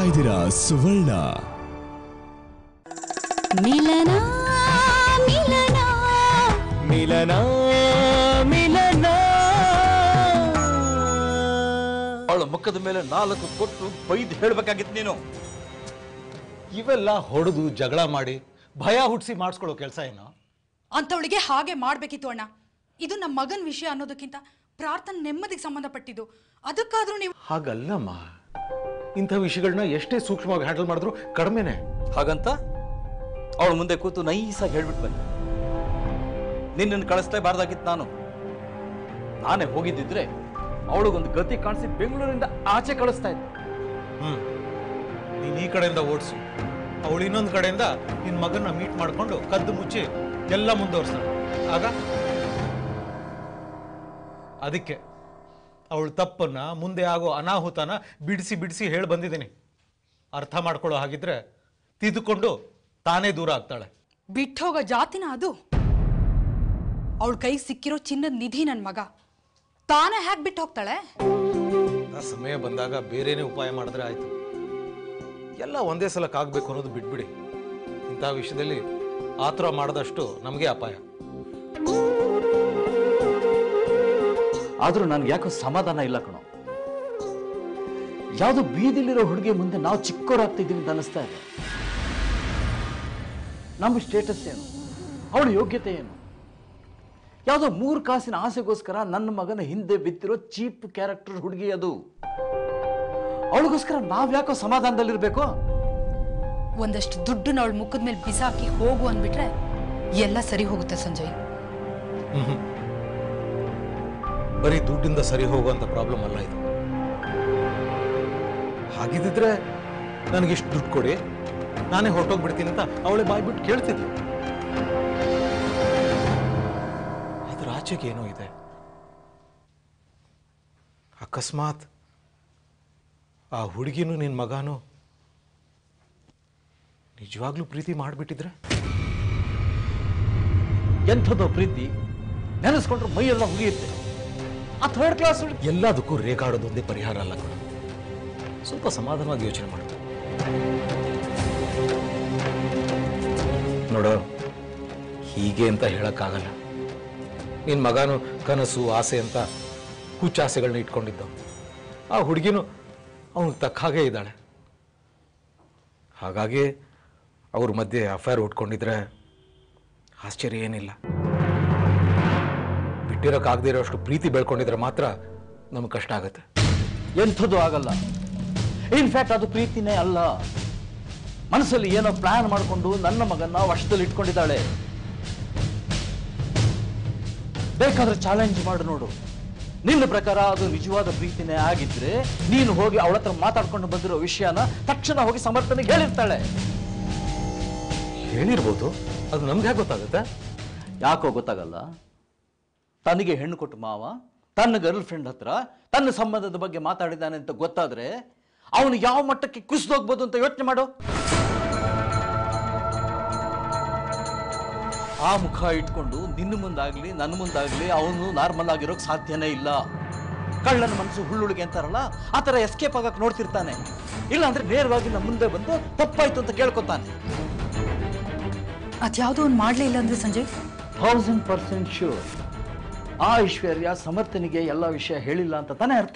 ಇದ್ದೀರಾ ಸುವರ್ಣ ಮಿಲನ ಮಿಲನ ಮಿಲನ ಮಿಲನ ಅವಳ ಮುಖದ ಮೇಲೆ ನಾಲ್ಕು ಕೊಟ್ಟು ಬೈದು ಹೇಳ್ಬೇಕಾಗಿತ್ತು ನೀನು ಇವೆಲ್ಲ ಹೊಡೆದು ಜಗಳ ಮಾಡಿ ಭಯ ಹುಟ್ಟಿಸಿ ಮಾಡಿಸ್ಕೊಳ್ಳೋ ಕೆಲಸ ಏನು ಅಂಥವಳಿಗೆ ಹಾಗೆ ಮಾಡಬೇಕಿತ್ತು ಅಣ್ಣ ಇದು ನಮ್ಮ ಮಗನ ವಿಷಯ ಅನ್ನೋದಕ್ಕಿಂತ ಪ್ರಾರ್ಥನೆ ನೆಮ್ಮದಿಗೆ ಸಂಬಂಧಪಟ್ಟಿದ್ದು ಅದಕ್ಕಾದ್ರೂ ನೀವು ಹಾಗಲ್ಲಮ್ಮ ಇಂಥ ವಿಷಯಗಳನ್ನ ಎಷ್ಟೇ ಸೂಕ್ಷ್ಮವಾಗಿ ಹ್ಯಾಂಡಲ್ ಮಾಡಿದ್ರು ಕಡಿಮೆನೆ ಹಾಗಂತ ಅವಳ ಮುಂದೆ ಕೂತು ನೈಸಾಗಿ ಹೇಳ್ಬಿಟ್ಟು ಬನ್ನಿ ನಿನ್ನನ್ನು ಕಳಿಸ್ಲೇಬಾರ್ದಾಗಿತ್ತು ನಾನು ನಾನೇ ಹೋಗಿದ್ದಿದ್ರೆ ಅವಳಿಗೊಂದು ಗತಿ ಕಾಣಿಸಿ ಬೆಂಗಳೂರಿಂದ ಆಚೆ ಕಳಿಸ್ತಾ ಇದ್ದೆ ಹ್ಮ್ ನೀನ್ ಈ ಕಡೆಯಿಂದ ಓಡಿಸು ಅವಳು ಇನ್ನೊಂದು ಕಡೆಯಿಂದ ನಿನ್ನ ಮಗನ ಮೀಟ್ ಮಾಡ್ಕೊಂಡು ಕದ್ದು ಮುಚ್ಚಿ ಎಲ್ಲ ಮುಂದುವರ್ಸ್ತಾಳೆ ಆಗ ಅದಕ್ಕೆ ಅವಳ ತಪ್ಪನ್ನ ಮುಂದೆ ಆಗೋ ಅನಾಹುತನ ಬಿಡಿಸಿ ಬಿಡಿಸಿ ಹೇಳಿ ಬಂದಿದ್ದೀನಿ ಅರ್ಥ ಮಾಡ್ಕೊಳ್ಳೋ ಹಾಗಿದ್ರೆ ತಿದ್ದುಕೊಂಡು ತಾನೇ ದೂರ ಆಗ್ತಾಳೆ ಬಿಟ್ಟೋಗೋ ಜಾತಿನ ಅದು ಅವಳ ಕೈ ಸಿಕ್ಕಿರೋ ಚಿನ್ನದ ನಿಧಿ ನನ್ನ ಮಗ ತಾನೇ ಹ್ಯಾಕ್ ಬಿಟ್ಟು ಹೋಗ್ತಾಳೆ ಆ ಸಮಯ ಬಂದಾಗ ಬೇರೆನೇ ಉಪಾಯ ಮಾಡಿದ್ರೆ ಆಯ್ತು ಎಲ್ಲ ಒಂದೇ ಸಲಕ್ಕಾಗಬೇಕು ಅನ್ನೋದು ಬಿಟ್ಬಿಡಿ ಇಂಥ ವಿಷಯದಲ್ಲಿ ಆತುರ ಮಾಡಿದಷ್ಟು ನಮಗೆ ಅಪಾಯ ಆದ್ರೂ ನನ್ಗೆ ಯಾಕೋ ಸಮಾಧಾನ ಇಲ್ಲ ಕಣೋ ಯಾವ್ದೋ ಬೀದಿಲಿರೋ ಹುಡುಗಿ ಮುಂದೆ ನಾವು ಚಿಕ್ಕವರಾಗ್ತಿದ್ದೀವಿ ಅಂತ ಅನಿಸ್ತಾ ಇದೆ ನಮ್ಮ ಸ್ಟೇಟಸ್ ಏನು ಅವಳ ಯೋಗ್ಯತೆ ಏನು ಯಾವುದೋ ಮೂರು ಕಾಸಿನ ಆಸೆಗೋಸ್ಕರ ನನ್ನ ಮಗನ ಹಿಂದೆ ಬಿತ್ತಿರೋ ಚೀಪ್ ಕ್ಯಾರೆಕ್ಟರ್ ಹುಡುಗಿ ಅದು ಅವಳಿಗೋಸ್ಕರ ನಾವ್ಯಾಕೋ ಸಮಾಧಾನದಲ್ಲಿರ್ಬೇಕು ಒಂದಷ್ಟು ದುಡ್ಡನ್ನ ಅವಳ ಮುಖದ ಮೇಲೆ ಬಿಸಾಕಿ ಹೋಗು ಅಂದ್ಬಿಟ್ರೆ ಎಲ್ಲ ಸರಿ ಹೋಗುತ್ತೆ ಸಂಜಯ್ ಬರೀ ದುಡ್ಡಿಂದ ಸರಿ ಹೋಗುವಂಥ ಪ್ರಾಬ್ಲಮ್ ಅಲ್ಲ ಇದು ಹಾಗಿದ್ದಿದ್ರೆ ನನಗಿಷ್ಟು ದುಡ್ಡು ಕೊಡಿ ನಾನೇ ಹೊರಟೋಗ್ಬಿಡ್ತೀನಿ ಅಂತ ಅವಳೆ ಬಾಯ್ಬಿಟ್ಟು ಕೇಳ್ತಿದ್ಲು ಅದ್ರ ಆಚೆಗೆ ಏನೋ ಇದೆ ಅಕಸ್ಮಾತ್ ಆ ಹುಡುಗಿನೂ ನಿನ್ನ ಮಗನೂ ನಿಜವಾಗ್ಲೂ ಪ್ರೀತಿ ಮಾಡಿಬಿಟ್ಟಿದ್ರೆ ಎಂಥದೋ ಪ್ರೀತಿ ನೆನೆಸ್ಕೊಂಡ್ರೆ ಮೈಯೆಲ್ಲ ಹುಗಿಯುತ್ತೆ ಆ ಥರ್ಡ್ ಕ್ಲಾಸ್ ಎಲ್ಲದಕ್ಕೂ ರೇಗಾಡೋದೊಂದೇ ಪರಿಹಾರ ಅಲ್ಲ ಕಣ ಸ್ವಲ್ಪ ಸಮಾಧಾನವಾಗಿ ಯೋಚನೆ ಮಾಡು ನೋಡೋ ಹೀಗೆ ಅಂತ ಹೇಳಕ್ಕಾಗಲ್ಲ ನಿನ್ನ ಮಗನು ಕನಸು ಆಸೆ ಅಂತ ಹುಚ್ಚಾಸೆಗಳನ್ನ ಇಟ್ಕೊಂಡಿದ್ದ ಆ ಹುಡುಗಿನೂ ಅವನಿಗೆ ತಕ್ಕ ಹಾಗೆ ಇದ್ದಾಳೆ ಹಾಗಾಗಿ ಅವ್ರ ಮಧ್ಯೆ ಅಫೇರ್ ಉಟ್ಕೊಂಡಿದ್ರೆ ಆಶ್ಚರ್ಯ ಏನಿಲ್ಲ ಬಿಟ್ಟಿರೋಕ್ಕಾಗದೇ ಇರೋಷ್ಟು ಪ್ರೀತಿ ಬೆಳ್ಕೊಂಡಿದ್ರೆ ಮಾತ್ರ ನಮ್ಗೆ ಕಷ್ಟ ಆಗುತ್ತೆ ಎಂಥದ್ದು ಆಗಲ್ಲ ಇನ್ಫ್ಯಾಕ್ಟ್ ಅದು ಪ್ರೀತಿನೇ ಅಲ್ಲ ಮನಸ್ಸಲ್ಲಿ ಏನೋ ಪ್ಲಾನ್ ಮಾಡಿಕೊಂಡು ನನ್ನ ಮಗನ್ನ ವಶದಲ್ಲಿ ಇಟ್ಕೊಂಡಿದ್ದಾಳೆ ಬೇಕಾದ್ರೆ ಚಾಲೆಂಜ್ ಮಾಡು ನೋಡು ನಿನ್ನ ಪ್ರಕಾರ ಅದು ನಿಜವಾದ ಪ್ರೀತಿನೇ ಆಗಿದ್ರೆ ನೀನು ಹೋಗಿ ಅವಳ ಹತ್ರ ಮಾತಾಡ್ಕೊಂಡು ಬಂದಿರೋ ವಿಷಯನ ತಕ್ಷಣ ಹೋಗಿ ಸಮರ್ಥನೆಗೆ ಹೇಳಿರ್ತಾಳೆ ಹೇಳಿರ್ಬೋದು ಅದು ನಮ್ಗೆ ಹೇಗೆ ಗೊತ್ತಾಗುತ್ತೆ ಯಾಕೋ ಗೊತ್ತಾಗಲ್ಲ ತನಗೆ ಹೆಣ್ಣು ಕೊಟ್ಟು ಮಾವ ತನ್ನ ಗರ್ಲ್ ಫ್ರೆಂಡ್ ಹತ್ರ ತನ್ನ ಸಂಬಂಧದ ಬಗ್ಗೆ ಮಾತಾಡಿದ್ದಾನೆ ಅಂತ ಗೊತ್ತಾದ್ರೆ ಅವನು ಯಾವ ಮಟ್ಟಕ್ಕೆ ಕುಸಿದೋಗ್ಬೋದು ಅಂತ ಯೋಚನೆ ಮಾಡು ಆ ಮುಖ ಇಟ್ಕೊಂಡು ನಿನ್ನ ಮುಂದಾಗ್ಲಿ ನನ್ನ ಮುಂದಾಗ್ಲಿ ಅವನು ನಾರ್ಮಲ್ ಆಗಿರೋಕ್ ಸಾಧ್ಯನೇ ಇಲ್ಲ ಕಳ್ಳನ ಮನಸ್ಸು ಹುಳ್ಳುಳಿಗೆ ಅಂತಾರಲ್ಲ ಆ ಥರ ಎಸ್ಕೇಪ್ ಆಗಕ್ಕೆ ನೋಡ್ತಿರ್ತಾನೆ ಇಲ್ಲ ಅಂದ್ರೆ ನೇರವಾಗಿ ನಮ್ಮ ಮುಂದೆ ಬಂದು ತಪ್ಪಾಯ್ತು ಅಂತ ಕೇಳ್ಕೊತಾನೆ ಅದ್ಯಾವುದೋ ಒಂದು ಮಾಡಲೇ ಇಲ್ಲ ಅಂದ್ರೆ ಸಂಜಯ್ ಥೌಸಂಡ್ ಪರ್ಸೆಂಟ್ ಶ್ಯೂರ್ ಆ ಐಶ್ವರ್ಯ ಸಮರ್ಥನಿಗೆ ಎಲ್ಲ ವಿಷಯ ಹೇಳಿಲ್ಲ ಅಂತ ತಾನೇ ಅರ್ಥ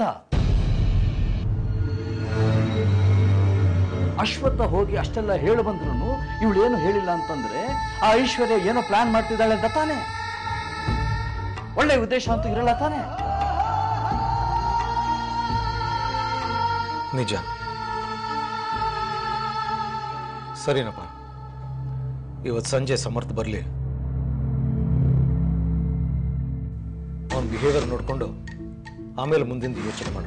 ಅಶ್ವತ್ಥ ಹೋಗಿ ಅಷ್ಟೆಲ್ಲ ಹೇಳಿ ಬಂದ್ರು ಇವಳು ಏನು ಹೇಳಿಲ್ಲ ಅಂತಂದ್ರೆ ಆ ಐಶ್ವರ್ಯ ಏನೋ ಪ್ಲಾನ್ ಮಾಡ್ತಿದ್ದಾಳೆ ಅಂತ ತಾನೆ ಒಳ್ಳೆ ಉದ್ದೇಶ ಅಂತೂ ಇರಲ್ಲ ತಾನೆ ನಿಜ ಸರಿನಪ್ಪ ಇವತ್ತು ಸಂಜೆ ಸಮರ್ಥ ಬರಲಿ ಅವನ ಬಿಹೇವಿಯರ್ ನೋಡಿಕೊಂಡು ಆಮೇಲೆ ಮುಂದಿನ ಯೋಚನೆ ಮಾಡೋಣ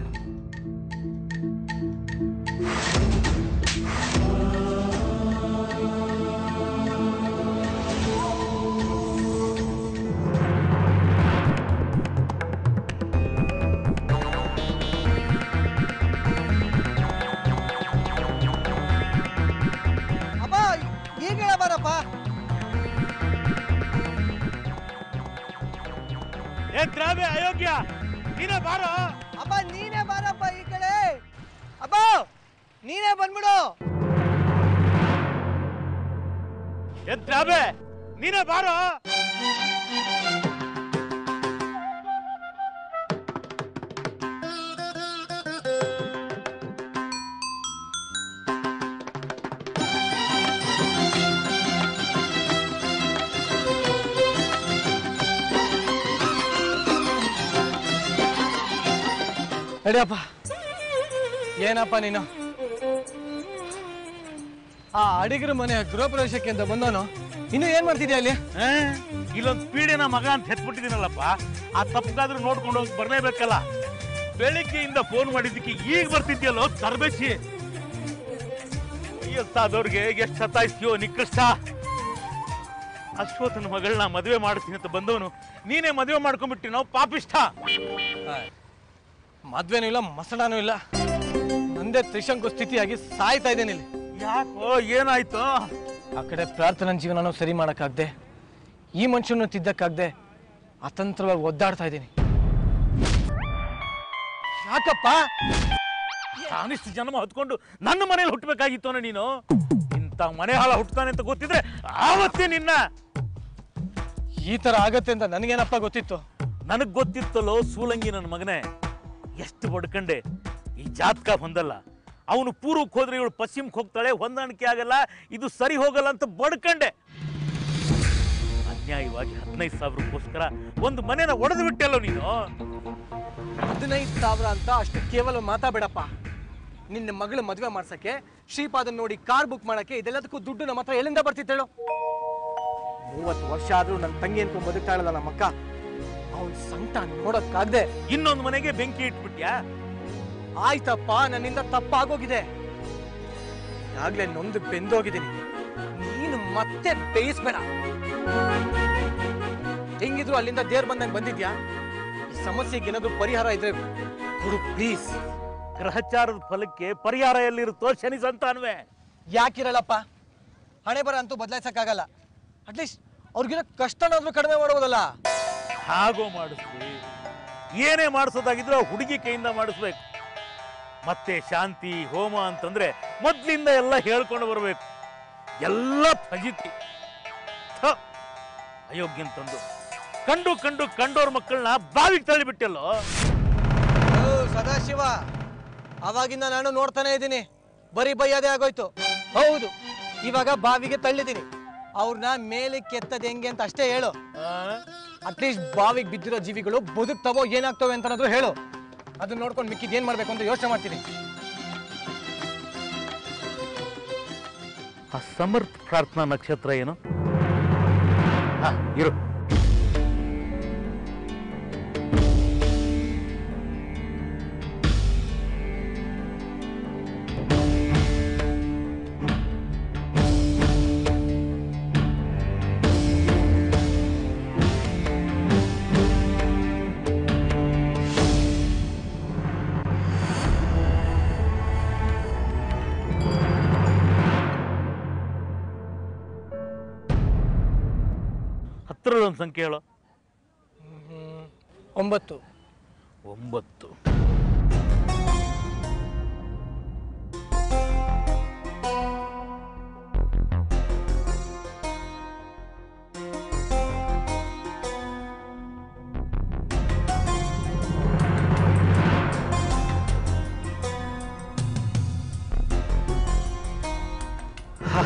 ಅಪ್ಪ ಈಗ ಹೇಳ ಬಾರಪ್ಪ ಏ ದ್ರಾವೆ ಅಯೋಗ್ಯ ನೀನೇ ಬಾರೋ ಅಪ್ಪ ನೀನೇ ಬಾರಪ್ಪ ಈ ಕಡೆ ಅಪ್ಪ ನೀನೇ ಬಂದು ಬಂದ್ಬಿಡು ಎದ್ರಾಬೆ ನೀನೇ ಬಾರೋ ನಡಿಯಪ್ಪ ಏನಪ್ಪ ನೀನು ಆ ಅಡಿಗರ ಮನೆ ಗೃಹ ಪ್ರವೇಶಕ್ಕೆ ಅಂತ ಬಂದವನು ಇನ್ನು ಏನ್ ಮಾಡ್ತಿದ್ಯಾ ಅಲ್ಲಿ ಆ? ಇಲ್ಲೊಂದ್ ಪೀಡೆನ ಮಗ ಅಂತ ಹೆತ್ಬಿಟ್ಟಿದ್ದೀನಲ್ಲಪ್ಪ ಆ ತಪ್ಪಗಾದ್ರೂ ನೋಡ್ಕೊಂಡು ಹೋಗಿ ಬರ್ಲೇಬೇಕಲ್ಲ ಬೆಳಿಗ್ಗೆಯಿಂದ ಫೋನ್ ಮಾಡಿದ್ದಕ್ಕೆ ಈಗ ಬರ್ತಿದ್ಯಲ್ಲೋ ತರಬೇಸಿ ವಯಸ್ಸಾದವ್ರಿಗೆ ಎಷ್ಟು ಸತಾಯಿಸ್ತೀಯೋ ನಿಕೃಷ್ಟ ಅಶ್ವಥನ ಮಗಳನ್ನ ಮದುವೆ ಮಾಡ್ತೀನಿ ಅಂತ ಬಂದವನು ನೀನೇ ಮದುವೆ ಮಾಡ್ಕೊಂಡ್ಬಿಟ್ಟಿ ನಾವು ಪಾಪಿಷ್ಟ ಮದ್ವೆನೂ ಇಲ್ಲ ಮಸಣನೂ ಇಲ್ಲ ನಂದೇ ತ್ರಿಶಂಕು ಸ್ಥಿತಿಯಾಗಿ ಸಾಯ್ತಾ ಇದ್ದೇನೆ ಇಲ್ಲಿ ಯಾಕೋ ಏನಾಯ್ತು ಆ ಕಡೆ ಪ್ರಾರ್ಥನಾ ಜೀವನನೂ ಸರಿ ಮಾಡೋಕ್ಕಾಗ್ದೆ ಈ ಮನುಷ್ಯನೂ ತಿದ್ದಕ್ಕಾಗ್ದೆ ಅತಂತ್ರವಾಗಿ ಒದ್ದಾಡ್ತಾ ಇದ್ದೀನಿ ಯಾಕಪ್ಪ ಅನಿಷ್ಟು ಜನ್ಮ ಹೊತ್ಕೊಂಡು ನನ್ನ ಮನೇಲಿ ಹುಟ್ಟಬೇಕಾಗಿತ್ತು ನೀನು ಇಂಥ ಮನೆ ಹಾಳ ಹುಟ್ಟತಾನೆ ಅಂತ ಗೊತ್ತಿದ್ರೆ ಆವತ್ತೇ ನಿನ್ನ ಈ ತರ ಆಗತ್ತೆ ಅಂತ ನನಗೇನಪ್ಪ ಗೊತ್ತಿತ್ತು ನನಗ್ ಗೊತ್ತಿತ್ತಲ್ಲೋ ಸೂಲಂಗಿ ನನ್ನ ಮಗನೇ ಎಷ್ಟು ಬಡ್ಕಂಡೆ ಈ ಜಾತಕ ಹೊಂದಲ್ಲ ಅವನು ಪೂರ್ವಕ್ಕೆ ಹೋದ್ರೆ ಇವಳು ಪಶ್ಚಿಮಕ್ಕೆ ಹೋಗ್ತಾಳೆ ಹೊಂದಾಣಿಕೆ ಆಗಲ್ಲ ಇದು ಸರಿ ಹೋಗಲ್ಲ ಅಂತ ಬಡ್ಕಂಡೆ ಅನ್ಯಾಯವಾಗಿ ಹದಿನೈದು ಸಾವಿರಕ್ಕೋಸ್ಕರ ಒಂದು ಮನೆನ ಒಡೆದು ಬಿಟ್ಟಲ್ಲೋ ನೀನು ಹದಿನೈದು ಸಾವಿರ ಅಂತ ಅಷ್ಟು ಕೇವಲ ಮಾತಾಬೇಡಪ್ಪ ನಿನ್ನ ಮಗಳ ಮದುವೆ ಮಾಡ್ಸಕ್ಕೆ ಶ್ರೀಪಾದನ್ ನೋಡಿ ಕಾರ್ ಬುಕ್ ಮಾಡಕ್ಕೆ ಇದೆಲ್ಲದಕ್ಕೂ ದುಡ್ಡು ನಮ್ಮ ಹತ್ರ ಎಲ್ಲಿಂದ ಬರ್ತಿತ್ತೇಳು ಮೂವತ್ತು ವರ್ಷ ಆದ್ರೂ ನನ್ನ ತಂಗಿ ಅಂತ ಬದುಕ್ತಾಳಲ್ಲ ನಮ್ಮ ಅಕ್ಕ ಅವನ್ ಸಂಟ ನೋಡಕ್ಕಾಗ್ದೆ ಇನ್ನೊಂದು ಮನೆಗೆ ಬೆಂಕಿ ಇಟ್ಬಿಟ್ಯಾ ಆಯ್ತಪ್ಪ ನನ್ನಿಂದ ತಪ್ಪಾಗೋಗಿದೆ ಆಗ್ಲೇ ನೊಂದು ಬೆಂದೋಗಿದ್ದೀನಿ ನೀನು ಮತ್ತೆ ಬೇಯಿಸ್ಬೇಡ ಹೆಂಗಿದ್ರು ಅಲ್ಲಿಂದ ದೇವ್ರ ಬಂದಂಗೆ ಬಂದಿದ್ಯಾ ಈ ಸಮಸ್ಯೆಗೆ ಏನಾದ್ರು ಪರಿಹಾರ ಇದ್ರೆ ಕೊಡು ಪ್ಲೀಸ್ ಗ್ರಹಚಾರದ ಫಲಕ್ಕೆ ಪರಿಹಾರ ಎಲ್ಲಿರುತ್ತೋ ಶನಿ ಸಂತಾನವೇ ಯಾಕಿರಲ್ಲಪ್ಪ ಹಣೆ ಬರ ಅಂತೂ ಬದಲಾಯಿಸಕ್ಕಾಗಲ್ಲ ಅಟ್ಲೀಸ್ಟ್ ಅವ್ರಿಗಿರೋ ಕಷ್ಟನಾದ್ರೂ ಕಡಿಮೆ ಮಾಡ್ಬೋದಲ್ಲ ಹಾಗೋ ಮಾಡಿಸ್ಲಿ ಏನೇ ಮಾಡಿಸೋದಾಗಿದ್ರು ಆ ಹುಡುಗಿ ಕೈಯಿಂದ ಮಾಡಿಸ್ಬೇಕು ಮತ್ತೆ ಶಾಂತಿ ಹೋಮ ಅಂತಂದ್ರೆ ಮೊದ್ಲಿಂದ ಎಲ್ಲ ಹೇಳ್ಕೊಂಡು ಬರಬೇಕು ಎಲ್ಲ ಫಜಿತಿ ಥ, ಅಯೋಗ್ಯನ್ ತಂದು ಕಂಡು ಕಂಡು ಕಂಡೋರ್ ಮಕ್ಕಳನ್ನ ಬಾವಿಗೆ ತಳ್ಳಿಬಿಟ್ಟಲ್ಲೋ ಸದಾಶಿವ ಅವಾಗಿಂದ ನಾನು ನೋಡ್ತಾನೆ ಇದ್ದೀನಿ ಬರೀ ಬೈಯದೇ ಆಗೋಯ್ತು ಹೌದು ಇವಾಗ ಬಾವಿಗೆ ತಳ್ಳಿದ್ದೀನಿ ಅವ್ರನ್ನ ಮೇಲಕ್ಕೆ ಎತ್ತದ ಹೆಂಗೆ ಅಂತ ಅಷ್ಟೇ ಹೇಳು ಅಟ್ಲೀಸ್ಟ್ ಬಾವಿಗೆ ಬಿದ್ದಿರೋ ಜೀವಿಗಳು ಬದುಕ್ತವೋ ಏನಾಗ್ತವೆ ಅಂತನಾದ್ರೂ ಹೇಳು ಅದನ್ನ ನೋಡ್ಕೊಂಡು ಮಿಕ್ಕಿದ್ ಏನ್ ಮಾಡ್ಬೇಕು ಅಂತ ಯೋಚನೆ ಮಾಡ್ತೀನಿ ಆ ಸಮರ್ಥ ಪ್ರಾರ್ಥನಾ ನಕ್ಷತ್ರ ಏನು ಹಾ, ಇರು ಹತ್ತಿರದ ಒಂದು ಸಂಖ್ಯೆ ಹೇಳು ಒಂಬತ್ತು ಒಂಬತ್ತು ಹ.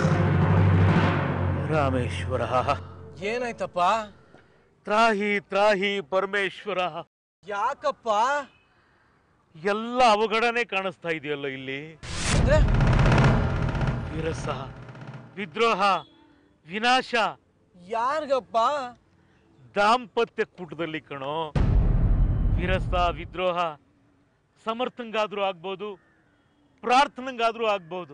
ರಾಮೇಶ್ವರ ಏನಾಯ್ತಪ್ಪ ತ್ರಾಹಿ ತ್ರಾಹಿ ಪರಮೇಶ್ವರ ಯಾಕಪ್ಪ ಎಲ್ಲ ಅವಘಡನೆ ಕಾಣಿಸ್ತಾ ಇದೆಯಲ್ಲ ಇಲ್ಲಿ ಅಂದ್ರೆ ವಿರಸ ವಿದ್ರೋಹ ವಿನಾಶ ಯಾರಿಗಪ್ಪ ದಾಂಪತ್ಯ ಕೂಟದಲ್ಲಿ ಕಣೋ ವಿರಸ ವಿದ್ರೋಹ ಸಮರ್ಥಂಗಾದ್ರೂ ಆಗ್ಬೋದು ಪ್ರಾರ್ಥನಂಗಾದ್ರೂ ಆಗ್ಬೋದು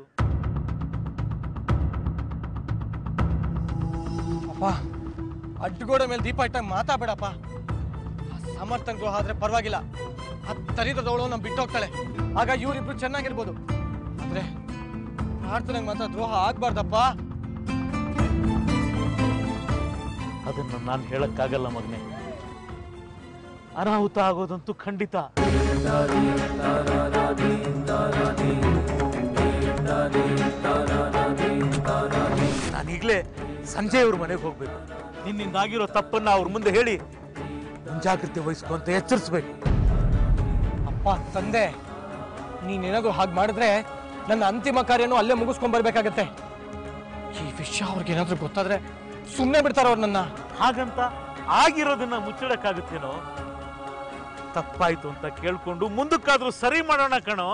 ಅಪ್ಪ ಅಡ್ಡಗೋಡೆ ಮೇಲೆ ದೀಪ ಇಟ್ಟಾಗ ಮಾತಾಬೇಡಪ್ಪ ಸಮರ್ಥನ ಗೃಹ ಆದ್ರೆ ಪರವಾಗಿಲ್ಲ ಹತ್ತರಿದವಳು ನಮ್ ಬಿಟ್ಟು ಹೋಗ್ತಾಳೆ ಆಗ ಇವರಿಬ್ರು ಚೆನ್ನಾಗಿರ್ಬೋದು ಆದ್ರೆ ಪ್ರಾರ್ಥನೆಗೆ ಮಾತ್ರ ದ್ರೋಹ ಆಗ್ಬಾರ್ದಪ್ಪ ಅದನ್ನು ನಾನು ಹೇಳಕ್ಕಾಗಲ್ಲ ಮಗನೆ ಅನಾಹುತ ಆಗೋದಂತೂ ಖಂಡಿತ ಸಂಜೆ ಅವ್ರ ಮನೆಗೆ ಹೋಗ್ಬೇಕು ನಿನ್ನಿಂದಾಗಿರೋ ತಪ್ಪನ್ನ ಅವ್ರ ಮುಂದೆ ಹೇಳಿ ಮುಂಜಾಗ್ರತೆ ವಹಿಸ್ಕೊ ಅಂತ ಎಚ್ಚರಿಸ್ಬೇಕು ಅಪ್ಪ ತಂದೆ ನೀನೇನಾದ್ರು ಹಾಗೆ ಮಾಡಿದ್ರೆ ನನ್ನ ಅಂತಿಮ ಕಾರ್ಯನೂ ಅಲ್ಲೇ ಮುಗಿಸ್ಕೊಂಡ್ ಬರ್ಬೇಕಾಗತ್ತೆ ಈ ವಿಷಯ ಅವ್ರಿಗೆ ಏನಾದ್ರೂ ಗೊತ್ತಾದ್ರೆ ಸುಮ್ಮನೆ ಬಿಡ್ತಾರ ಅವ್ರು ನನ್ನ ಹಾಗಂತ ಆಗಿರೋದನ್ನ ಮುಚ್ಚಡಕ್ಕಾಗುತ್ತೇನೋ ತಪ್ಪಾಯ್ತು ಅಂತ ಕೇಳ್ಕೊಂಡು ಮುಂದಕ್ಕಾದ್ರೂ ಸರಿ ಮಾಡೋಣ ಕಣೋ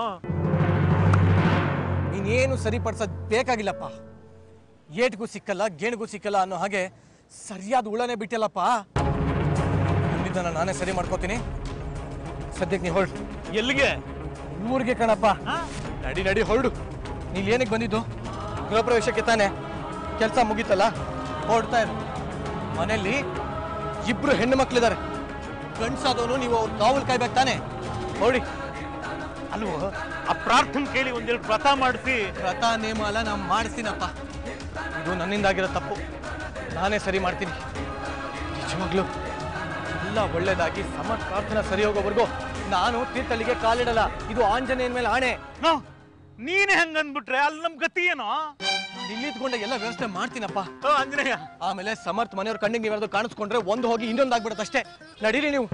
ನೀನೇನು ಸರಿಪಡ್ಸೋದ್ ಬೇಕಾಗಿಲ್ಲಪ್ಪ ಏಟ್ಗೂ ಸಿಕ್ಕಲ್ಲ ಗೇಣಿಗೂ ಸಿಕ್ಕಲ್ಲ ಅನ್ನೋ ಹಾಗೆ ಸರಿಯಾದ ಉಳನೆ ಬಿಟ್ಟಿಲ್ಲಪ್ಪ ಮುಂದಿದ್ದನ್ನ ನಾನೇ ಸರಿ ಮಾಡ್ಕೋತೀನಿ ಸದ್ಯಕ್ಕೆ ನೀ ಹೊರಡು ಎಲ್ಲಿಗೆ ಊರಿಗೆ ಕಣಪ್ಪ ನಡಿ ನಡಿ ಹೊರಡು ನೀನ್ ಏನಕ್ಕೆ ಬಂದಿದ್ದು ಗೃಹ ಪ್ರವೇಶಕ್ಕೆ ತಾನೆ ಕೆಲಸ ಮುಗೀತಲ್ಲ ಹೊರಡ್ತಾ ಇರು ಮನೆಯಲ್ಲಿ ಇಬ್ರು ಹೆಣ್ಣು ಮಕ್ಳಿದ್ದಾರೆ ಗಂಡ್ಸಾದವನು ನೀವು ಅವ್ರ ಕಾವಲು ಕಾಯ್ಬೇಕು ತಾನೆ ಹೊರಡಿ ಅಲ್ವೋ ಆ ಪ್ರಾರ್ಥನೆ ಕೇಳಿ ಒಂದೆರಡು ವ್ರತ ಮಾಡಿಸಿ ವ್ರತ ನೇಮ ಎಲ್ಲ ನಾ ಮಾಡಿಸ್ತೀನಪ್ಪ ಇದು ನನ್ನಿಂದಾಗಿರೋ ತಪ್ಪು ನಾನೇ ಸರಿ ಮಾಡ್ತೀನಿ ನಿಜವಾಗ್ಲು ಎಲ್ಲ ಒಳ್ಳೇದಾಗಿ ಸಮ ಪ್ರಾರ್ಥನಾ ಸರಿ ಹೋಗೋವರೆಗೂ ನಾನು ತೀರ್ಥಳಿಗೆ ಕಾಲಿಡಲ್ಲ ಇದು ಆಂಜನೇಯನ ಮೇಲೆ ಆಣೆ ನೋ ನೀನೇ ಹಂಗಂದ್ಬಿಟ್ರೆ ಅಲ್ಲಿ ನಮ್ ಗತಿ ಏನೋ ಇಲ್ಲಿದ್ಕೊಂಡೆ ಎಲ್ಲ ವ್ಯವಸ್ಥೆ ಮಾಡ್ತೀನಪ್ಪ ಓ ಆಂಜನೇಯ ಆಮೇಲೆ ಸಮರ್ಥ ಮನೆಯವ್ರ ಕಣ್ಣಿಗೆ ನೀವ್ಯಾರ್ದು ಕಾಣಿಸ್ಕೊಂಡ್ರೆ ಒಂದು ಹೋಗಿ ಇನ್ನೊಂದು ಆಗ್ಬಿಡುತ್ತೆ ಅಷ್ಟೇ ನಡೀರಿ ನೀವು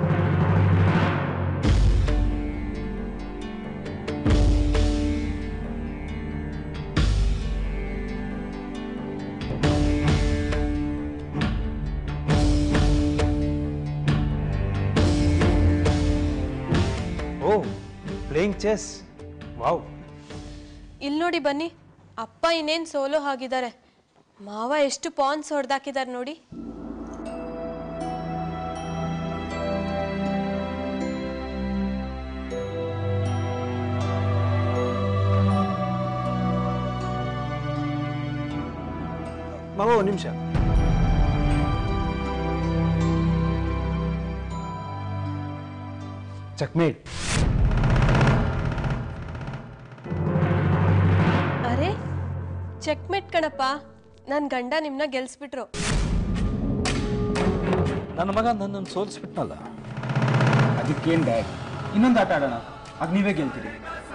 ಓ ಪ್ಲೇಯಿಂಗ್ ಚೆಸ್ ವಾವ್ ಇಲ್ಲಿ ನೋಡಿ ಬನ್ನಿ ಅಪ್ಪ ಇನ್ನೇನು ಸೋಲೋ ಹಾಗಿದ್ದಾರೆ ಮಾವ ಎಷ್ಟು ಪಾನ್ಸ್ ಹೊಡೆದಾಕಿದ್ದಾರೆ ನೋಡಿ ಮಾವ ಒಂದು ನಿಮಿಷ ಚಕ್ಮೇಟ್ ಅರೆ ಚೆಕ್ಮೆಟ್ ಕಣಪ್ಪ ನನ್ನ ಗಂಡ ನಿಮ್ಮನ್ನ ಗೆಲ್ಸ್ಬಿಟ್ರು ನನ್ನ ಮಗ ನನ್ನನ್ನು ಸೋಲಿಸ್ಬಿಟ್ನಲ್ಲ ಅದಕ್ಕೇನು ಡ್ಯಾಡ್ ಇನ್ನೊಂದು ಆಟ ಆಡೋಣ ಅದು ನೀವೇ ಗೆಲ್ತೀರಿ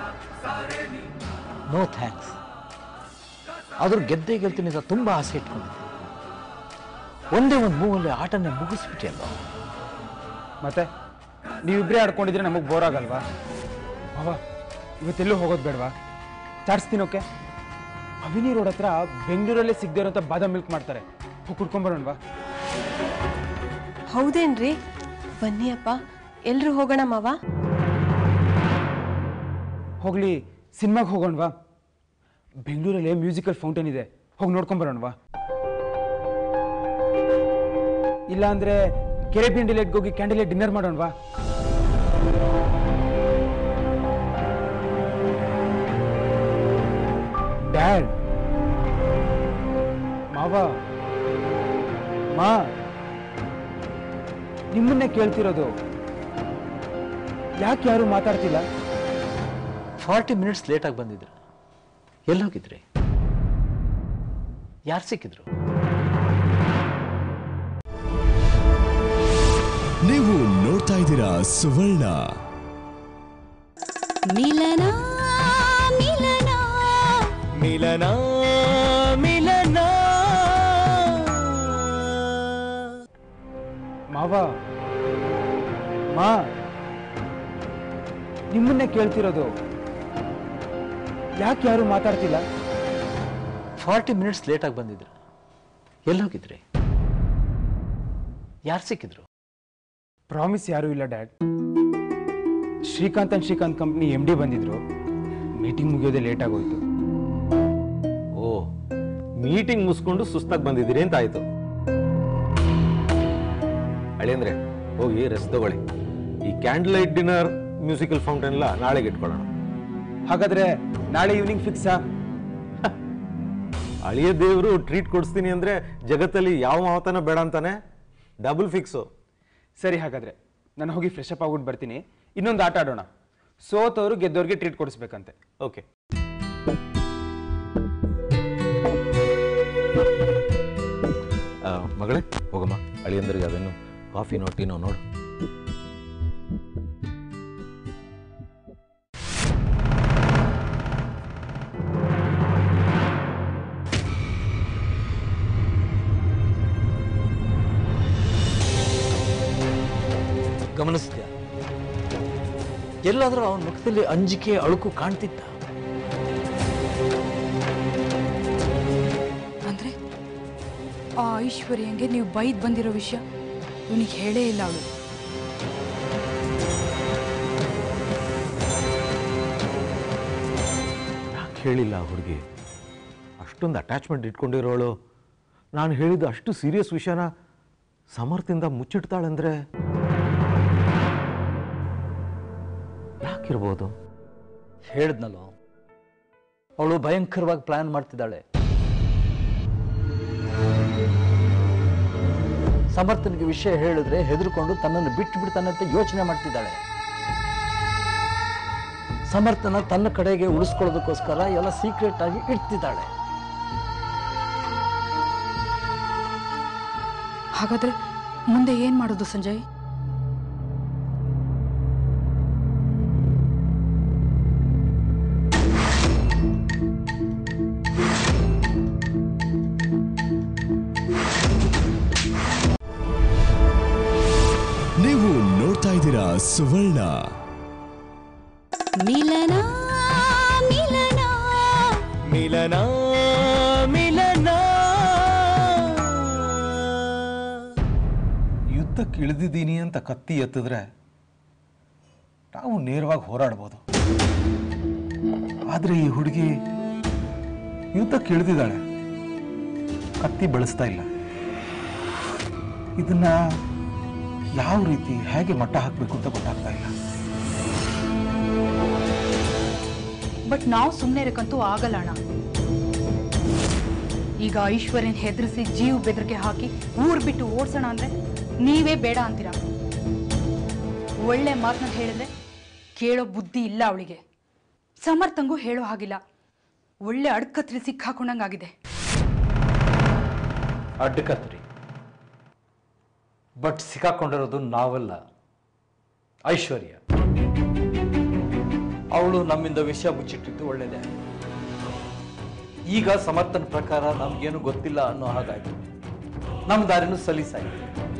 ನೋ ಥ್ಯಾಂಕ್ಸ್ ಆದರೂ ಗೆದ್ದೇ ಗೆಲ್ತೀನಿ ಅಂತ ತುಂಬ ಆಸೆ ಇಟ್ಕೊಂಡಿದ್ದೆ ಒಂದೇ ಒಂದು ಮೂವಲ್ಲಿ ಆಟನೇ ಮುಗಿಸ್ಬಿಟ್ಟಿಯಲ್ಲ ಮತ್ತೆ ನೀವಿಬ್ಬರೇ ಆಡ್ಕೊಂಡಿದ್ರೆ ನಮಗೆ ಬೋರ್ ಆಗಲ್ವಾ ಮಾವ ಇವತ್ತೆಲ್ಲೂ ಹೋಗೋದು ಬೇಡವಾ ಚಾಟ್ಸ್ ತಿನ್ನೋಕೆ ಅವಿನಿ ರೋಡ್ ಹತ್ರ ಬೆಂಗಳೂರಲ್ಲೇ ಸಿಗದೆ ಇರೋಂಥ ಬಾದಾಮ್ ಮಿಲ್ಕ್ ಮಾಡ್ತಾರೆ ಹೋಗಿ ಕುಡ್ಕೊಂಬರೋಣವಾ ಹೌದೇನ್ರಿ ಬನ್ನಿ ಅಪ್ಪ ಎಲ್ರು ಹೋಗೋಣ ಮಾವ ಹೋಗ್ಲಿ ಸಿನಿಮಾಗೆ ಹೋಗೋಣವಾ ಬೆಂಗಳೂರಲ್ಲಿ ಮ್ಯೂಸಿಕಲ್ ಫೌಂಟೇನ್ ಇದೆ ಹೋಗಿ ನೋಡ್ಕೊಂಬರೋಣವಾ ಇಲ್ಲ ಅಂದ್ರೆ ಕೆರೆಬಿಯನ್ ಡಿಲೈಟ್ಗೆ ಹೋಗಿ ಕ್ಯಾಂಡಲ್ ಡಿನ್ನರ್ ಮಾಡೋಣವಾ ಡ್ಯಾಡ್ ಮಾವ ಮಾ ನಿಮ್ಮನ್ನೇ ಕೇಳ್ತಿರೋದು ಯಾಕೆ ಯಾರು ಮಾತಾಡ್ತಿಲ್ಲ ಫಾರ್ಟಿ ಮಿನಿಟ್ಸ್ ಲೇಟಾಗಿ ಬಂದಿದ್ರು ಎಲ್ಲಿ ಹೋಗಿದ್ರಿ ಯಾರು ಸಿಕ್ಕಿದ್ರು ನೀವು ನೋಡ್ತಾ ಇದ್ದೀರಾ ಸುವರ್ಣ ಮಿಲನ ಮಿಲನ ಮಿಲನ ಮಿಲನ ಮಾವ ಮಾ ನಿಮ್ಮನ್ನೇ ಕೇಳ್ತಿರೋದು ಯಾಕೆ ಯಾರು ಮಾತಾಡ್ತಿಲ್ಲ ಫಾರ್ಟಿ ಮಿನಿಟ್ಸ್ ಲೇಟಾಗಿ ಬಂದಿದ್ರು ಎಲ್ಲಿ ಹೋಗಿದ್ರಿ ಯಾರು ಸಿಕ್ಕಿದ್ರು ಪ್ರಾಮಿಸ್ ಯಾರೂ ಇಲ್ಲ dad Srikanth and Srikanth company M D ಬಂದಿದ್ರು ಮೀಟಿಂಗ್ ಮುಗಿಯೋದೇ ಲೇಟ್ ಆಗೋಯ್ತು ಓ ಮೀಟಿಂಗ್ ಮುಗಿಸ್ಕೊಂಡು ಸುಸ್ತಾಗಿ ಬಂದಿದ್ದೀರಿ ಅಂತ ಆಯ್ತು ಅಳಿಯಂದ್ರೆ ಹೋಗಿ ರೆಸ್ಟ್ ತಗೊಳ್ಳಿ ಈ candle light dinner musical fountain ಎಲ್ಲ ನಾಳೆಗೆ ಇಟ್ಕೊಳ್ಳೋಣ ಹಾಗಾದ್ರೆ ನಾಳೆ ಈವ್ನಿಂಗ್ ಫಿಕ್ಸಾ ಅಳಿಯ ದೇವರು ಟ್ರೀಟ್ ಕೊಡಿಸ್ತೀನಿ ಅಂದ್ರೆ ಜಗತ್ತಲ್ಲಿ ಯಾವ ಮಾವತನ ಬೇಡ ಅಂತಾನೆ ಡಬಲ್ ಫಿಕ್ಸು ಸರಿ ಹಾಗಾದ್ರೆ ನಾನು ಹೋಗಿ ಫ್ರೆಶ್ ಅಪ್ ಆಗ್ಬಿಟ್ಟು ಬರ್ತೀನಿ ಇನ್ನೊಂದು ಆಟ ಆಡೋಣ ಸೋತವರು ಗೆದ್ದವ್ರಿಗೆ ಟ್ರೀಟ್ ಕೊಡಿಸ್ಬೇಕಂತೆ ಓಕೆ ಮಗಳೇ ಹೋಗಮ್ಮ ಅಳಿಯಂದ್ರಿಗೆ ಅದೇನು ಕಾಫಿನೋ ಟೀನೋ ನೋಡು ಎಲ್ಲಾದರೂ ಅವನ ಮುಖದಲ್ಲಿ ಅಂಜಿಕೆ ಅಳುಕು ಕಾಣ್ತಿತ್ತ ಅಂದ್ರೆ ಆ ಐಶ್ವರ್ಯಂಗೆ ನೀವು ಬೈದ್ ಬಂದಿರೋ ವಿಷಯ ಇವನಿಗೆ ಹೇಳೇ ಇಲ್ಲ ಅವಳು ಯಾಕೆ ಹೇಳಿಲ್ಲ ಆ ಹುಡುಗಿ ಅಷ್ಟೊಂದು ಅಟ್ಯಾಚ್ಮೆಂಟ್ ಇಟ್ಕೊಂಡಿರೋಳು ನಾನು ಹೇಳಿದ ಅಷ್ಟು ಸೀರಿಯಸ್ ವಿಷಯನ ಸಮರ್ಥದಿಂದ ಮುಚ್ಚಿಡ್ತಾಳಂದ್ರೆ ಯಾಕಿರ್ಬೋದು ಹೇಳಿದ್ನಲ್ಲೋ ಅವಳು ಭಯಂಕರವಾಗಿ ಪ್ಲಾನ್ ಮಾಡ್ತಿದ್ದಾಳೆ ಸಮರ್ಥನಿಗೆ ವಿಷಯ ಹೇಳಿದ್ರೆ ಹೆದರ್ಕೊಂಡು ತನ್ನನ್ನು ಬಿಟ್ಟು ಬಿಡ್ತಾನೆ ಅಂತ ಯೋಚನೆ ಮಾಡ್ತಿದ್ದಾಳೆ ಸಮರ್ಥನ ತನ್ನ ಕಡೆಗೆ ಉಳಿಸ್ಕೊಳ್ಳೋದಕ್ಕೋಸ್ಕರ ಎಲ್ಲ ಸೀಕ್ರೆಟ್ ಆಗಿ ಇಡ್ತಿದ್ದಾಳೆ ಹಾಗಾದ್ರೆ ಮುಂದೆ ಏನ್ ಮಾಡೋದು ಸಂಜಯ್ ನೀವು ನೋಡ್ತಾ ಇದ್ದೀರಾ ಸುವರ್ಣ ಮಿಲನ ಮಿಲನ ಮಿಲನ ಮಿಲನ ಯುದ್ಧಕ್ಕೆ ಇಳಿದಿದ್ದೀನಿ ಅಂತ ಕತ್ತಿ ಎತ್ತಿದ್ರೆ ನಾವು ನೇರವಾಗಿ ಹೋರಾಡ್ಬೋದು ಆದರೆ ಈ ಹುಡುಗಿ ಯುದ್ಧಕ್ಕೆ ಇಳಿದಿದ್ದಾಳೆ ಕತ್ತಿ ಬಳಸ್ತಾ ಇಲ್ಲ ಇದನ್ನ ಯಾವ ರೀತಿ ಹೇಗೆ ಮಟ್ಟ ಹಾಕಬೇಕು ಅಂತ ಗೊತ್ತಾಗ್ತಾ ಇಲ್ಲ ಬಟ್ ನಾವು ಸುಮ್ಮನೆ ಇರಕ್ಕಂತೂ ಆಗಲ್ಲ ಅಣ್ಣ ಈಗ ಐಶ್ವರ್ಯನ್ ಹೆದರಿಸಿ ಜೀವ ಬೆದರಿಕೆ ಹಾಕಿ ಊರ್ ಬಿಟ್ಟು ಓಡ್ಸೋಣ ಅಂದ್ರೆ ನೀವೇ ಬೇಡ ಅಂತೀರಾ ಒಳ್ಳೆ ಮಾತನ್ನ ಹೇಳಿದ್ರೆ ಕೇಳೋ ಬುದ್ಧಿ ಇಲ್ಲ ಅವಳಿಗೆ ಸಮರ್ಥಂಗೂ ಹೇಳೋ ಹಾಗಿಲ್ಲ ಒಳ್ಳೆ ಅಡ್ಕತ್ರಿ ಸಿಕ್ಕಾಕೊಂಡಂಗಾಗಿದೆ ಅಡ್ಡಕತ್ರಿ ಬಟ್ ಸಿಕ್ಕಾಕೊಂಡಿರೋದು ನಾವಲ್ಲ ಐಶ್ವರ್ಯ ಅವಳು ನಮ್ಮಿಂದ ವಿಷಯ ಮುಚ್ಚಿಟ್ಟಿದ್ದು ಒಳ್ಳೇದೇ ಈಗ ಸಮರ್ಥನ ಪ್ರಕಾರ ನಮ್ಗೇನು ಗೊತ್ತಿಲ್ಲ ಅನ್ನೋ ಹಾಗಾಯ್ತು ನಮ್ಮ ದಾರಿನೂ ಸಲೀಸಾಯ್ತು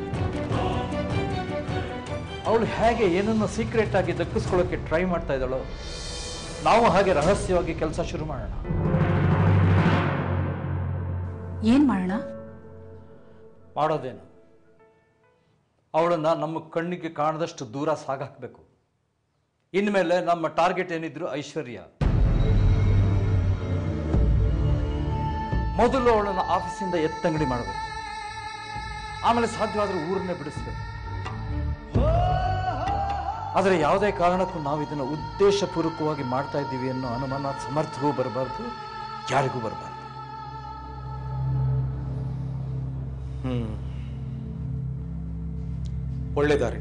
ಅವಳು ಹೇಗೆ ಏನನ್ನು ಸೀಕ್ರೆಟ್ ಆಗಿ ದಕ್ಕಿಸ್ಕೊಳ್ಳೋಕೆ ಟ್ರೈ ಮಾಡ್ತಾ ಇದ್ದಾಳೋ ನಾವು ಹಾಗೆ ರಹಸ್ಯವಾಗಿ ಕೆಲಸ ಶುರು ಮಾಡೋಣ ಏನ್ ಮಾಡೋಣ ಮಾಡೋದೇನು ಅವಳನ್ನ ನಮ್ಮ ಕಣ್ಣಿಗೆ ಕಾಣದಷ್ಟು ದೂರ ಸಾಗಾಕ್ಬೇಕು ಇನ್ಮೇಲೆ ನಮ್ಮ ಟಾರ್ಗೆಟ್ ಏನಿದ್ರು ಐಶ್ವರ್ಯ ಮೊದಲು ಅವಳನ್ನ ಆಫೀಸಿಂದ ಎತ್ತಂಗಡಿ ಮಾಡಬೇಕು ಆಮೇಲೆ ಸಾಧ್ಯವಾದ್ರೆ ಊರನ್ನೇ ಬಿಡಿಸ್ಬೇಕು ಆದರೆ ಯಾವುದೇ ಕಾರಣಕ್ಕೂ ನಾವು ಇದನ್ನು ಉದ್ದೇಶಪೂರ್ವಕವಾಗಿ ಮಾಡ್ತಾ ಇದ್ದೀವಿ ಅನ್ನೋ ಅನುಮಾನ ಸಮರ್ಥಗೂ ಬರಬಾರ್ದು ಯಾರಿಗೂ ಬರಬಾರ್ದು ಒಳ್ಳೆ ದಾರಿ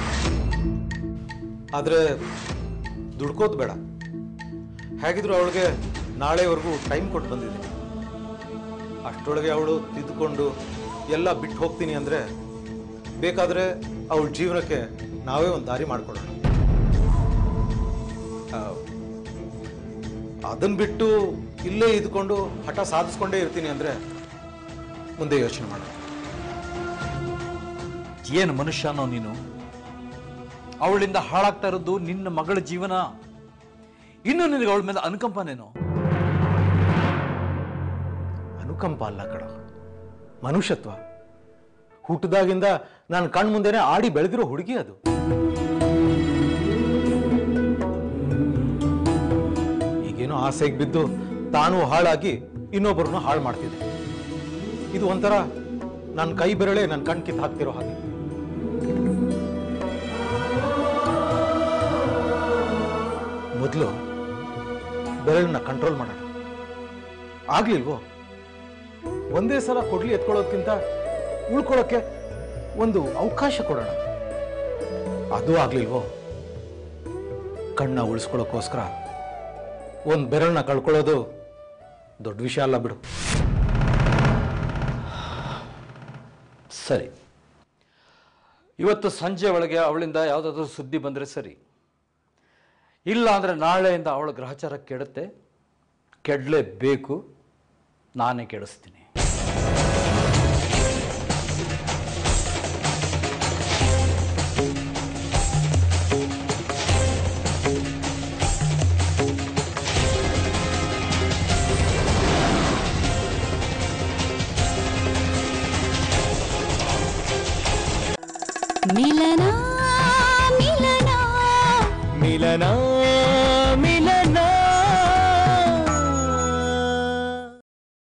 ಆದರೆ ದುಡ್ಕೋದು ಬೇಡ ಹೇಗಿದ್ರು ಅವಳಿಗೆ ನಾಳೆವರೆಗೂ ಟೈಮ್ ಕೊಟ್ಟು ಬಂದಿದ್ದೀನಿ ಅಷ್ಟರೊಳಗೆ ಅವಳು ತಿದ್ದುಕೊಂಡು ಎಲ್ಲ ಬಿಟ್ಟು ಹೋಗ್ತೀನಿ ಅಂದರೆ ಬೇಕಾದರೆ ಅವಳ ಜೀವನಕ್ಕೆ ನಾವೇ ಒಂದು ದಾರಿ ಮಾಡಿಕೊಡೋಣ ಅದನ್ನು ಬಿಟ್ಟು ಇಲ್ಲೇ ಇದ್ಕೊಂಡು ಹಠ ಸಾಧಿಸ್ಕೊಂಡೇ ಇರ್ತೀನಿ ಅಂದರೆ ಮುಂದೆ ಯೋಚನೆ ಮಾಡೋಣ ಏನು ಮನುಷ್ಯನೋ ನೀನು ಅವಳಿಂದ ಹಾಳಾಗ್ತಾ ಇರೋದು ನಿನ್ನ ಮಗಳ ಜೀವನ ಇನ್ನು ನಿನಗೆ ಅವಳ ಮೇಲೆ ಅನುಕಂಪನೇನೋ ಅನುಕಂಪ ಅಲ್ಲ ಕಡ ಮನುಷ್ಯತ್ವ ಹುಟ್ಟದಾಗಿಂದ ನಾನು ಕಣ್ ಮುಂದೆನೆ ಆಡಿ ಬೆಳೆದಿರೋ ಹುಡುಗಿ ಅದು ಈಗೇನೋ ಆಸೆಗೆ ಬಿದ್ದು ತಾನು ಹಾಳಾಗಿ ಇನ್ನೊಬ್ಬರನ್ನು ಹಾಳು ಮಾಡ್ತಿದೆ ಇದು ಒಂಥರ ನನ್ನ ಕೈ ಬೆರಳೆ ನನ್ನ ಕಣ್ ಕಿತ್ತು ಹಾಕ್ತಿರೋ ಹಾಗೆ ಮೊದಲು ಬೆರಳನ್ನ ಕಂಟ್ರೋಲ್ ಮಾಡೋಣ ಆಗ್ಲಿಲ್ವೋ ಒಂದೇ ಸಲ ಕೊಡ್ಲಿ ಎತ್ಕೊಳ್ಳೋದ್ಕಿಂತ ಉಳ್ಕೊಳ್ಳೋಕೆ ಒಂದು ಅವಕಾಶ ಕೊಡೋಣ ಅದು ಆಗ್ಲಿಲ್ವೋ ಕಣ್ಣ ಉಳಿಸ್ಕೊಳ್ಳೋಕ್ಕೋಸ್ಕರ ಒಂದು ಬೆರಳನ್ನ ಕಳ್ಕೊಳ್ಳೋದು ದೊಡ್ಡ ವಿಷಯ ಅಲ್ಲ ಬಿಡು ಸರಿ ಇವತ್ತು ಸಂಜೆ ಒಳಗೆ ಅವಳಿಂದ ಯಾವುದಾದ್ರೂ ಸುದ್ದಿ ಬಂದರೆ ಸರಿ ಇಲ್ಲ ಅಂದರೆ ನಾಳೆಯಿಂದ ಅವಳ ಗ್ರಹಚಾರ ಕೆಡುತ್ತೆ ಕೆಡಲೇಬೇಕು ನಾನೇ ಕೆಡಿಸ್ತೀನಿ ಮಿಲನ ಮಿಲನ ಮಿಲನ